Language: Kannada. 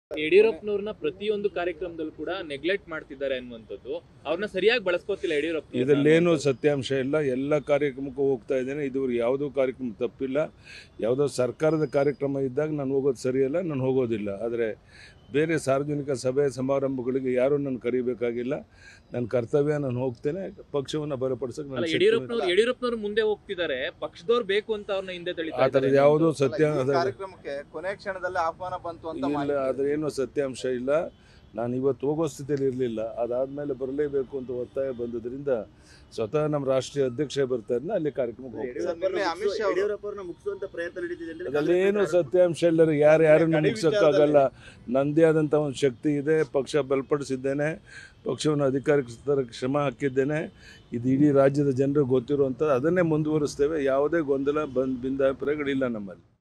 ಯಡಿಯೂರಪ್ಪನವ್ರನ್ನ ಪ್ರತಿಯೊಂದು ಕಾರ್ಯಕ್ರಮದಲ್ಲೂ ಕೂಡ ನೆಗ್ಲೆಕ್ಟ್ ಮಾಡ್ತಿದ್ದಾರೆ ಅನ್ನುವಂಥದ್ದು ಅವ್ರನ್ನ ಸರಿಯಾಗಿ ಬಳಸ್ಕೋತಿಲ್ಲ ಯಡಿಯೂರಪ್ಪ ಇದರಲ್ಲೇನು ಸತ್ಯಾಂಶ ಇಲ್ಲ ಎಲ್ಲ ಕಾರ್ಯಕ್ರಮಕ್ಕೂ ಹೋಗ್ತಾ ಇದ್ದೇನೆ ಇದುವರೆಗೆ ಯಾವುದೋ ಕಾರ್ಯಕ್ರಮ ತಪ್ಪಿಲ್ಲ ಯಾವುದೋ ಸರ್ಕಾರದ ಕಾರ್ಯಕ್ರಮ ಇದ್ದಾಗ ನಾನು ಹೋಗೋದು ಸರಿಯಲ್ಲ ನಾನು ಹೋಗೋದಿಲ್ಲ ಆದರೆ ಬೇರೆ ಸಾರ್ವಜನಿಕ ಸಭೆ ಸಮಾರಂಭಗಳಿಗೆ ಯಾರೂ ನಾನು ಕರಿಬೇಕಾಗಿಲ್ಲ ನನ್ನ ಕರ್ತವ್ಯ ನಾನು ಹೋಗ್ತೇನೆ ಪಕ್ಷವನ್ನು ಬಲಪಡಿಸೋಕೆ ಅಲ್ಲ ನಾನು ಯಡಿಯೂರಪ್ಪನವ್ರು ಯಡಿಯೂರಪ್ಪನವ್ರು ಮುಂದೆ ಹೋಗ್ತಿದ್ದಾರೆ ಪಕ್ಷದವ್ರು ಬೇಕು ಅಂತ ಅವ್ರನ್ನ ಹಿಂದೆ ಆ ತಳಿತಾ ಥರದ್ದು ಇದ್ದಾರೆ ಯಾವುದೋ ಅಲ್ಲ, ಸತ್ಯ ಈ ಅದ- ಕಾರ್ಯಕ್ರಮಕ್ಕೆ ಕೊನೆ ಕ್ಷಣದಲ್ಲಿ ಆಹ್ವಾನ ಬಂತು ಅಂತ ಇಲ್ಲ ಮಾಹಿತಿ ಇದೆ. ಆದರೆ ಏನೂ ಸತ್ಯಾಂಶ ಇಲ್ಲ ನಾನು ಇವತ್ತು ಹೋಗೋ ಸ್ಥಿತಿಯಲ್ಲಿ ಇರಲಿಲ್ಲ ಅದಾದಮೇಲೆ ಬರಲೇಬೇಕು ಅಂತ ಒತ್ತಾಯ ಬಂದದ್ರಿಂದ ಸ್ವತಃ ನಮ್ಮ ರಾಷ್ಟ್ರೀಯ ಅಧ್ಯಕ್ಷ ಬರ್ತಾ ಇದ್ನ ಅಲ್ಲಿ ಕಾರ್ಯಕ್ರಮಕ್ಕೆ ಹೋಗ್ತಾರೆ ಸರ್, ಮೊನ್ನೆ ಅಮಿತ್ ಶಾ ಅವರು- ಯಡಿಯೂರಪ್ಪರನ್ನ ಮುಗಿಸುವಂತ ಪ್ರಯತ್ನ ನಡೀತಿದೆ ಅಂತ ಅದರಲ್ಲೇನು ಸತ್ಯಾಂಶ ಇಲ್ಲ ರೀ ಯಾರು ಯಾರನ್ನು ಮುಗಿಸೋಕ್ಕಾಗಲ್ಲ ನನ್ನದೇ ಆದಂಥ ಒಂದು ಶಕ್ತಿ ಇದೆ ಪಕ್ಷ ಬಲಪಡಿಸಿದ್ದೇನೆ ಪಕ್ಷವನ್ನು ಅಧಿಕಾರಕ್ಕೆ ತರಕ್ಕೆ ಶ್ರಮ ಹಾಕಿದ್ದೇನೆ ಇದು ಇಡೀ ರಾಜ್ಯದ ಜನರಿಗೆ ಗೊತ್ತಿರುವಂಥದ್ದು ಅದನ್ನೇ ಮುಂದುವರಿಸ್ತೇವೆ ಯಾವುದೇ ಗೊಂದಲ ಬಂದ್ ಭಿನ್ನಾಭಿಪ್ರಾಯಗಳಿಲ್ಲ ನಮ್ಮಲ್ಲಿ